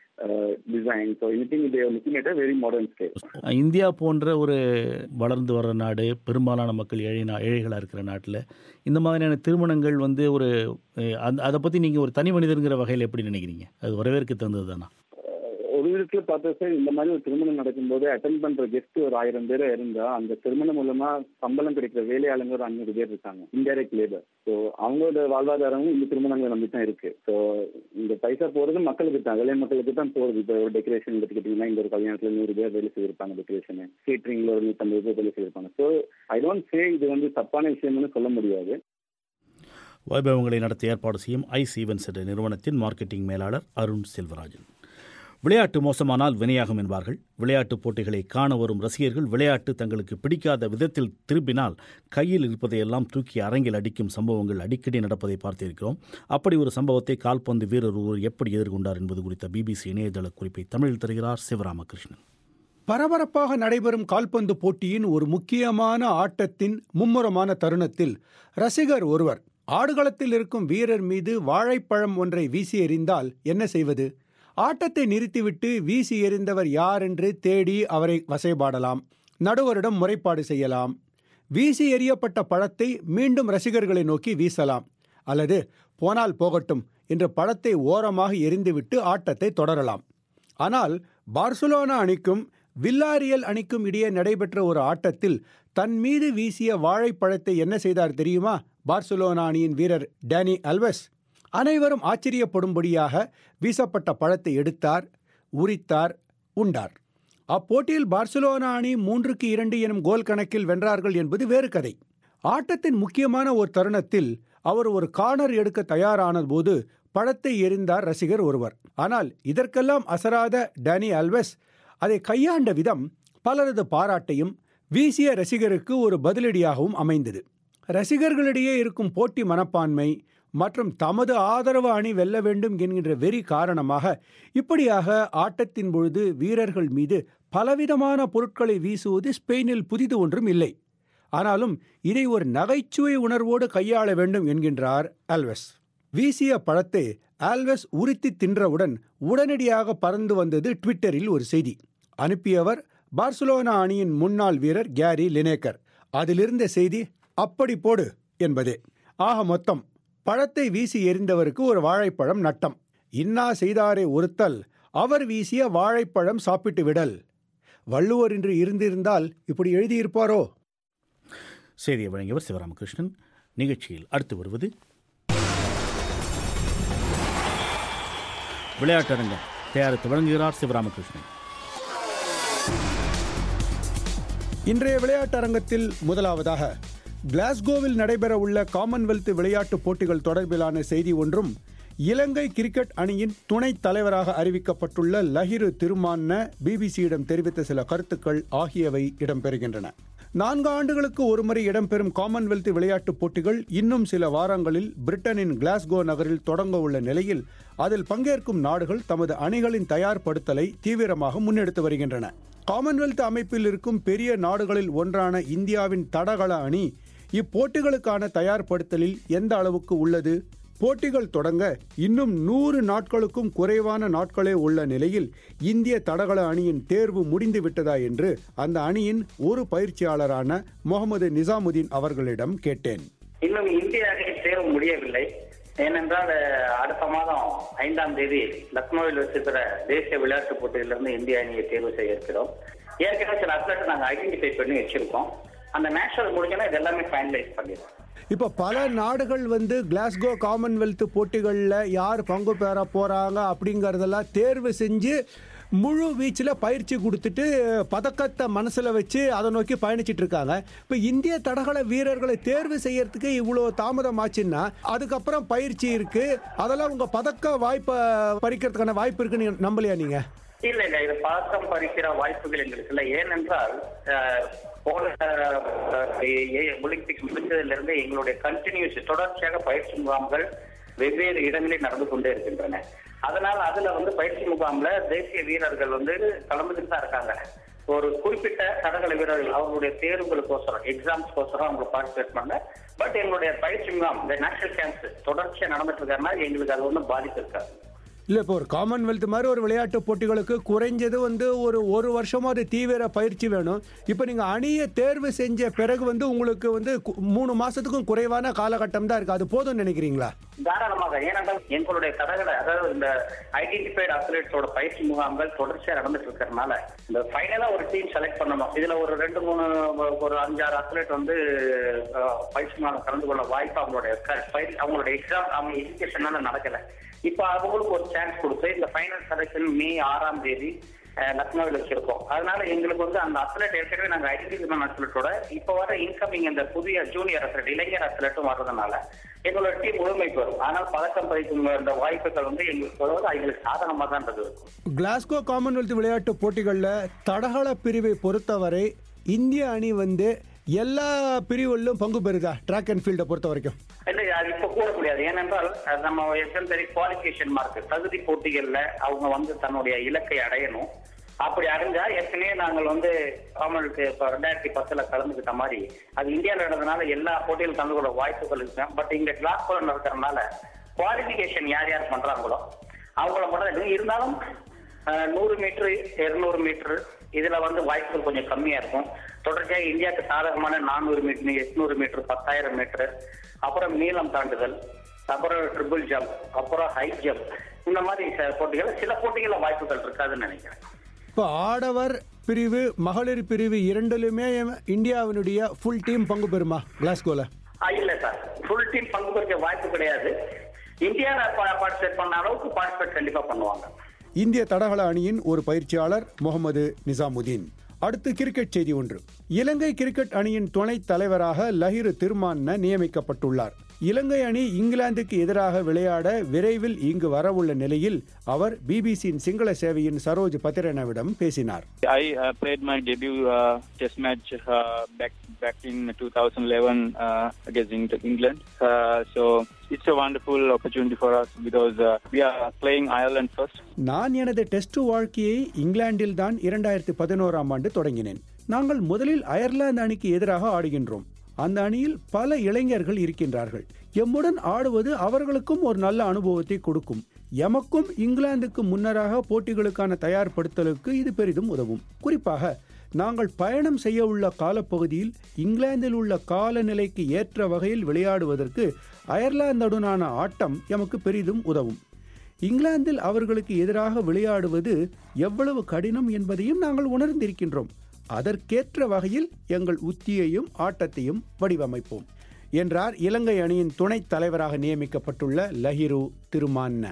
design so anything they looking at a very modern state India போன்ற ஒரு வளர்ந்து வர நாடு பெரும்பாலான மக்கள் ஏழை நா ஏழைகளாக இருக்கிற நாட்டில் இந்த மாதிரியான திருமணங்கள் வந்து ஒரு அந்த அதை பற்றி நீங்கள் ஒரு தனி மனிதருங்கிற வகையில் எப்படி நினைக்கிறீங்க அது வரவேற்க தந்தது தானா ஒரு விதத்தில் பார்த்தா சார் இந்த மாதிரி ஒரு திருமணம் நடக்கும்போது அட்டன் பண்ற கெஸ்ட் ஒரு ஆயிரம் பேர் இருந்தா அந்த திருமணம் மூலமா சம்பளம் கிடைக்கிற வேலையாளுங்க ஒரு அஞ்சூறு பேர் இருக்காங்க இன்டைரக்ட் லேபர் ஸோ அவங்களோட வாழ்வாதாரமும் இந்த திருமணங்களை நம்பி தான் இருக்கு ஸோ இந்த பைசா போறது மக்களுக்கு தான் வேலை மக்களுக்கு தான் போகுது இப்போ ஒரு டெக்கரேஷன் எடுத்துக்கிட்டீங்கன்னா இந்த ஒரு கல்யாணத்துல நூறு பேர் வேலை செய்திருப்பாங்க டெக்கரேஷன் கேட்டரிங்ல ஒரு நூற்றம்பது பேர் வேலை செய்திருப்பாங்க ஸோ ஐ டோன்ட் சே இது வந்து தப்பான விஷயம்னு சொல்ல முடியாது வைபவங்களை நடத்த ஏற்பாடு செய்யும் ஐ சீவன்ஸ் என்ற நிறுவனத்தின் மார்க்கெட்டிங் மேலாளர் அருண் செல்வராஜன் விளையாட்டு மோசமானால் வினையாகும் என்பார்கள் விளையாட்டுப் போட்டிகளை காண வரும் ரசிகர்கள் விளையாட்டு தங்களுக்கு பிடிக்காத விதத்தில் திரும்பினால் கையில் இருப்பதையெல்லாம் தூக்கி அரங்கில் அடிக்கும் சம்பவங்கள் அடிக்கடி நடப்பதை பார்த்திருக்கிறோம் அப்படி ஒரு சம்பவத்தை கால்பந்து வீரர் ஒருவர் எப்படி எதிர்கொண்டார் என்பது குறித்த பிபிசி இணையதள குறிப்பை தமிழில் தருகிறார் சிவராமகிருஷ்ணன் பரபரப்பாக நடைபெறும் கால்பந்து போட்டியின் ஒரு முக்கியமான ஆட்டத்தின் மும்முரமான தருணத்தில் ரசிகர் ஒருவர் ஆடுகளத்தில் இருக்கும் வீரர் மீது வாழைப்பழம் ஒன்றை வீசி எறிந்தால் என்ன செய்வது ஆட்டத்தை நிறுத்திவிட்டு வீசி எறிந்தவர் யார் என்று தேடி அவரை வசைபாடலாம் நடுவரிடம் முறைப்பாடு செய்யலாம் வீசி எறியப்பட்ட பழத்தை மீண்டும் ரசிகர்களை நோக்கி வீசலாம் அல்லது போனால் போகட்டும் என்ற பழத்தை ஓரமாக எரிந்துவிட்டு ஆட்டத்தை தொடரலாம் ஆனால் பார்சுலோனா அணிக்கும் வில்லாரியல் அணிக்கும் இடையே நடைபெற்ற ஒரு ஆட்டத்தில் தன் மீது வீசிய வாழைப்பழத்தை என்ன செய்தார் தெரியுமா பார்சுலோனா அணியின் வீரர் டேனி அல்வெஸ் அனைவரும் ஆச்சரியப்படும்படியாக வீசப்பட்ட பழத்தை எடுத்தார் உரித்தார் உண்டார் அப்போட்டியில் பார்சலோனா அணி மூன்றுக்கு இரண்டு எனும் கோல் கணக்கில் வென்றார்கள் என்பது வேறு கதை ஆட்டத்தின் முக்கியமான ஒரு தருணத்தில் அவர் ஒரு கார்னர் எடுக்க தயாரான போது பழத்தை எறிந்தார் ரசிகர் ஒருவர் ஆனால் இதற்கெல்லாம் அசராத டேனி அல்வெஸ் அதை கையாண்ட விதம் பலரது பாராட்டையும் வீசிய ரசிகருக்கு ஒரு பதிலடியாகவும் அமைந்தது ரசிகர்களிடையே இருக்கும் போட்டி மனப்பான்மை மற்றும் தமது ஆதரவு அணி வெல்ல வேண்டும் என்கின்ற வெறி காரணமாக இப்படியாக ஆட்டத்தின் பொழுது வீரர்கள் மீது பலவிதமான பொருட்களை வீசுவது ஸ்பெயினில் புதிது ஒன்றும் இல்லை ஆனாலும் இதை ஒரு நகைச்சுவை உணர்வோடு கையாள வேண்டும் என்கின்றார் ஆல்வெஸ் வீசிய பழத்தை ஆல்வெஸ் உரித்தி தின்றவுடன் உடனடியாக பறந்து வந்தது ட்விட்டரில் ஒரு செய்தி அனுப்பியவர் பார்சலோனா அணியின் முன்னாள் வீரர் கேரி லினேக்கர் அதிலிருந்த செய்தி அப்படி போடு என்பதே ஆக மொத்தம் பழத்தை வீசி எறிந்தவருக்கு ஒரு வாழைப்பழம் நட்டம் இன்னா செய்தாரே ஒருத்தல் அவர் வீசிய வாழைப்பழம் சாப்பிட்டு விடல் வள்ளுவர் இன்று இருந்திருந்தால் இப்படி எழுதியிருப்பாரோ செய்தியை வழங்கியவர் சிவராமகிருஷ்ணன் நிகழ்ச்சியில் அடுத்து வருவது விளையாட்டரங்கம் தயாரித்து வழங்குகிறார் சிவராமகிருஷ்ணன் இன்றைய விளையாட்டரங்கத்தில் முதலாவதாக கிளாஸ்கோவில் நடைபெறவுள்ள காமன்வெல்த் விளையாட்டுப் போட்டிகள் தொடர்பிலான செய்தி ஒன்றும் இலங்கை கிரிக்கெட் அணியின் துணைத் தலைவராக அறிவிக்கப்பட்டுள்ள லஹிரு திருமான்ன பிபிசியிடம் தெரிவித்த சில கருத்துக்கள் ஆகியவை இடம்பெறுகின்றன நான்கு ஆண்டுகளுக்கு ஒருமுறை இடம்பெறும் காமன்வெல்த் விளையாட்டுப் போட்டிகள் இன்னும் சில வாரங்களில் பிரிட்டனின் கிளாஸ்கோ நகரில் தொடங்க உள்ள நிலையில் அதில் பங்கேற்கும் நாடுகள் தமது அணிகளின் தயார்படுத்தலை தீவிரமாக முன்னெடுத்து வருகின்றன காமன்வெல்த் அமைப்பில் இருக்கும் பெரிய நாடுகளில் ஒன்றான இந்தியாவின் தடகள அணி இப்போட்டிகளுக்கான தயார்படுத்தலில் எந்த அளவுக்கு உள்ளது போட்டிகள் தொடங்க இன்னும் நூறு நாட்களுக்கும் குறைவான நாட்களே உள்ள நிலையில் இந்திய தடகள அணியின் தேர்வு முடிந்து விட்டதா என்று அந்த அணியின் ஒரு பயிற்சியாளரான முகமது நிசாமுதீன் அவர்களிடம் கேட்டேன் இன்னும் இந்திய அணி தேர்வு முடியவில்லை ஏனென்றால் அஹ், அடுத்த மாதம் ஐந்தாம் தேதி லக்னோவில் வச்சிருக்கிற தேசிய விளையாட்டுப் போட்டியிலிருந்து இந்திய அணியை தேர்வு செய்ய இருக்கிறோம் ஏற்கனவே சில அத்லெட் நாங்கள் ஐடென்டிஃபை பண்ணி வச்சிருக்கோம் அந்த நேஷனல் முடிஞ்சோன்னா இது எல்லாமே ஃபைனலைஸ் பண்ணிடுவோம் இப்போ பல நாடுகள் வந்து கிளாஸ்கோ காமன்வெல்த் போட்டிகளில் யார் பங்கு பெற போகிறாங்க அப்படிங்கிறதெல்லாம் தேர்வு செஞ்சு முழு வீச்சில் பயிற்சி கொடுத்துட்டு பதக்கத்தை மனசில் வச்சு அதை நோக்கி பயணிச்சிட்டு இருக்காங்க இப்போ இந்திய தடகள வீரர்களை தேர்வு செய்யறதுக்கு இவ்வளோ தாமதம் ஆச்சுன்னா அதுக்கப்புறம் பயிற்சி இருக்கு அதெல்லாம் உங்கள் பதக்க வாய்ப்பை பறிக்கிறதுக்கான வாய்ப்பு இருக்குன்னு நம்பலையா நீங்கள் இல்ல இல்ல இது பழக்கம் பறிக்கிற வாய்ப்புகள் எங்களுக்கு இல்லை ஏனென்றால் அஹ், போன ஒலிம்பிக்ஸ் முடிஞ்சதுல இருந்து எங்களுடைய கண்டினியூஸ் தொடர்ச்சியாக பயிற்சி முகாம்கள் வெவ்வேறு இடங்களில் நடந்து கொண்டே இருக்கின்றன அதனால அதுல வந்து பயிற்சி முகாம்ல தேசிய வீரர்கள் வந்து கலந்துக்கிட்டு தான் இருக்காங்க ஒரு குறிப்பிட்ட தடகள வீரர்கள் அவங்களுடைய தேர்வுகளுக்கோசரம் எக்ஸாம்ஸ்க்கோசரம் அவங்க பார்ட்டிசிபேட் பண்ண பட் எங்களுடைய பயிற்சி முகாம் இந்த நேஷனல் கேம்ப்ஸ் தொடர்ச்சியா நடந்துட்டு இருக்கறதுனால எங்களுக்கு அது ஒன்றும் பாதிப்பு இருக்காது இல்லை இப்போ ஒரு காமன்வெல்த் மாதிரி ஒரு விளையாட்டு போட்டிகளுக்கு குறைஞ்சது வந்து ஒரு ஒரு வருஷமாவது தீவிர பயிற்சி வேணும் இப்போ நீங்கள் அணியை தேர்வு செஞ்ச பிறகு வந்து உங்களுக்கு வந்து கு- மூணு மாசத்துக்கும் குறைவான காலகட்டம் தான் இருக்கு அது போதும்னு நினைக்கிறீங்களா தாராளமாக ஏனென்றால் எங்களுடைய தடகளை அதாவது இந்த ஐடென்டிஃபைடு அத்லெட்ஸோட பயிற்சி முகாம்கள் தொடர்ச்சியா நடந்துட்டு இருக்கிறதுனால இந்த ஃபைனலா ஒரு டீம் செலக்ட் பண்ணணும் இதுல ஒரு ரெண்டு மூணு ஒரு அஞ்சாறு அத்லெட் வந்து அஹ், பயிற்சி முகாம் கலந்து கொள்ள வாய்ப்பு அவங்களுடைய க- பயிற்சி அவங்களுடைய எக்ஸாம் அவங்க எஜுகேஷனால நடக்கல இப்போ அவங்களுக்கு ஒரு சான்ஸ் கொடுத்து இந்த ஃபைனல் செலக்ஷன் மே ஆறாம் தேதி அஹ், லக்னோவில் வச்சிருக்கோம் அதனால எங்களுக்கு வந்து அந்த அத்லெட் ஏற்கனவே நாங்க ஐடென்டிஃபை பண்ண அத்லெட்டோட இப்போ வர இன்கமிங் இந்த புதிய ஜூனியர் அத்லெட் இளைஞர் அத்லெட்டும் வர்றதுனால எங்களோட டீம் முழுமைக்கு வரும் ஆனால் பதக்கம் பறிக்கும் அந்த வாய்ப்புகள் வந்து எங்களுக்கு வருவது எங்களுக்கு சாதகமாக தான் இருந்தது இருக்கும் கிளாஸ்கோ காமன்வெல்த் விளையாட்டு போட்டிகளில் தடகள பிரிவை பொறுத்தவரை இந்திய அணி வந்து எல்லா பிரிவுகளிலும் பங்கு பெறுதா ட்ராக் அண்ட் ஃபீல்டை பொறுத்த வரைக்கும் இல்லை அது இப்போ கூட முடியாது ஏனென்றால் அது நம்ம எஸ்எல்சரி குவாலிஃபிகேஷன் மார்க் தகுதி போட்டிகள்ல அவங்க வந்து தன்னுடைய இலக்கை அடையணும் அப்படி அடைஞ்சா ஏற்கனவே நாங்கள் வந்து காமன்வெல்த் இப்போ ரெண்டாயிரத்தி பத்துல கலந்துக்கிட்ட மாதிரி அது இந்தியாவில் நடந்ததுனால எல்லா போட்டியிலும் கலந்து கொள்ள வாய்ப்புகள் இருக்கு பட் இங்க கிளாஸ் நடக்கிறதுனால குவாலிஃபிகேஷன் யார் யார் பண்றாங்களோ அவங்கள மட்டும் தான் இருக்கு. இருந்தாலும் அஹ், நூறு மீட்டர் இருநூறு மீட்டர் இதுல வந்து வாய்ப்புகள் கொஞ்சம் கம்மியா இருக்கும் தொடர்ச்சியாக இந்தியாவுக்கு சாதகமான நானூறு மீட்டர் எட்நூறு மீட்டர் பத்தாயிரம் மீட்டர் அப்புறம் நீளம் தாண்டுதல் அப்புறம் ட்ரிபிள் ஜம்ப் அப்புறம் ஹை ஜம்ப் இந்த மாதிரி ச- போட்டிகள் சில போட்டிகள்ல வாய்ப்புகள் இருக்காதுன்னு நினைக்கிறேன் இப்போ ஆடவர் பிரிவு மகளிர் பிரிவு இரண்டிலுமே இந்தியாவினுடைய ஃபுல் டீம் பங்கு பெறுமா கிளாஸ்கோல ஆ, இல்ல சார் ஃபுல் டீம் பங்கு பெற்ற வாய்ப்பு கிடையாது இந்தியாவில் பார்ட்டிசிபேட் பண்ண அளவுக்கு பார்ட்டிசிபேட் கண்டிப்பா பண்ணுவாங்க இந்திய தடகள அணியின் ஒரு பயிற்சியாளர் முகமது நிசாமுதீன் அடுத்து கிரிக்கெட் செய்தி ஒன்று இலங்கை கிரிக்கெட் அணியின் துணைத் தலைவராக லஹிரு திருமான்ன நியமிக்கப்பட்டுள்ளார் இலங்கை அணி இங்கிலாந்துக்கு எதிராக விளையாட விரைவில் இங்கு வரவுள்ள நிலையில் அவர் பிபிசியின் சிங்கள சேவையின் சரோஜ் பத்திரனவிடம் பேசினார் I uh, played my debut uh, Test match uh, back back in 2011 uh, against Eng- England. Uh, so it's a wonderful opportunity for us because uh, we are playing Ireland first. நான் எனது test வாழ்க்கையை இங்கிலாந்தில் தான் இரண்டாயிரத்தி பதினோராம் ஆண்டு தொடங்கினேன் நாங்கள் முதலில் அயர்லாந்து அணிக்கு எதிராக ஆடுகின்றோம் அந்த அணியில் பல இளைஞர்கள் இருக்கின்றார்கள் எம்முடன் ஆடுவது அவர்களுக்கும் ஒரு நல்ல அனுபவத்தை கொடுக்கும் எமக்கும் இங்கிலாந்துக்கு முன்னராக போட்டிகளுக்கான தயார்படுத்தலுக்கு இது பெரிதும் உதவும் குறிப்பாக நாங்கள் பயணம் செய்ய உள்ள காலப்பகுதியில் இங்கிலாந்தில் உள்ள காலநிலைக்கு ஏற்ற வகையில் விளையாடுவதற்கு அயர்லாந்துடனான ஆட்டம் எமக்கு பெரிதும் உதவும் இங்கிலாந்தில் அவர்களுக்கு எதிராக விளையாடுவது எவ்வளவு கடினம் என்பதையும் நாங்கள் உணர்ந்திருக்கின்றோம் அதற்கேற்ற வகையில் எங்கள் உத்தியையும் ஆட்டத்தையும் வடிவமைப்போம் என்றார் இலங்கை அணியின் துணைத் தலைவராக நியமிக்கப்பட்டுள்ள லஹிரு திருமான்ன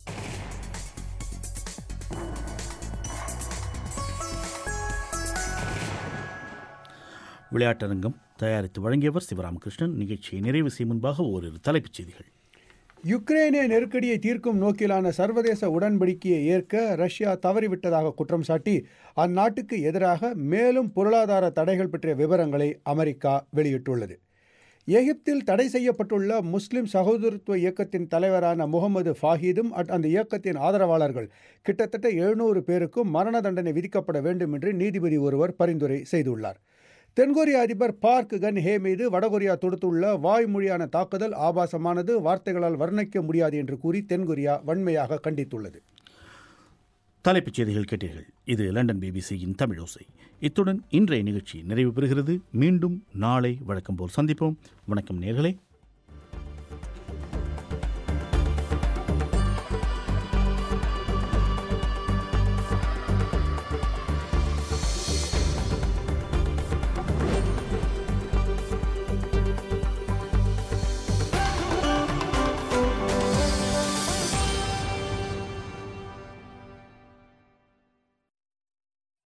விளையாட்டரங்கம் தயாரித்து வழங்கியவர் சிவராமகிருஷ்ணன் நிகழ்ச்சியை நிறைவு செய்யும் முன்பாக ஓரிரு தலைப்புச் செய்திகள் யுக்ரைனிய நெருக்கடியை தீர்க்கும் நோக்கிலான சர்வதேச உடன்படிக்கையை ஏற்க ரஷ்யா தவறிவிட்டதாக குற்றம் சாட்டி அந்நாட்டுக்கு எதிராக மேலும் பொருளாதார தடைகள் பற்றிய விவரங்களை அமெரிக்கா வெளியிட்டுள்ளது எகிப்தில் தடை செய்யப்பட்டுள்ள முஸ்லிம் சகோதரத்துவ இயக்கத்தின் தலைவரான முகமது ஃபாஹீதும் அட்- அந்த இயக்கத்தின் ஆதரவாளர்கள் கிட்டத்தட்ட எழுநூறு பேருக்கும் மரண தண்டனை விதிக்கப்பட வேண்டும் என்று நீதிபதி ஒருவர் பரிந்துரை செய்துள்ளார் தென்கொரிய அதிபர் பார்க் கன் ஹே மீது வடகொரியா தொடுத்துள்ள வாய்மொழியான தாக்குதல் ஆபாசமானது வார்த்தைகளால் வர்ணிக்க முடியாது என்று கூறி தென்கொரியா வன்மையாக கண்டித்துள்ளது தலைப்புச் செய்திகள் கேட்டீர்கள் இது லண்டன் பிபிசியின் தமிழோசை இத்துடன் இன்றைய நிகழ்ச்சி நிறைவு பெறுகிறது மீண்டும் நாளை வழக்கம் போல் சந்திப்போம் வணக்கம் நேர்களே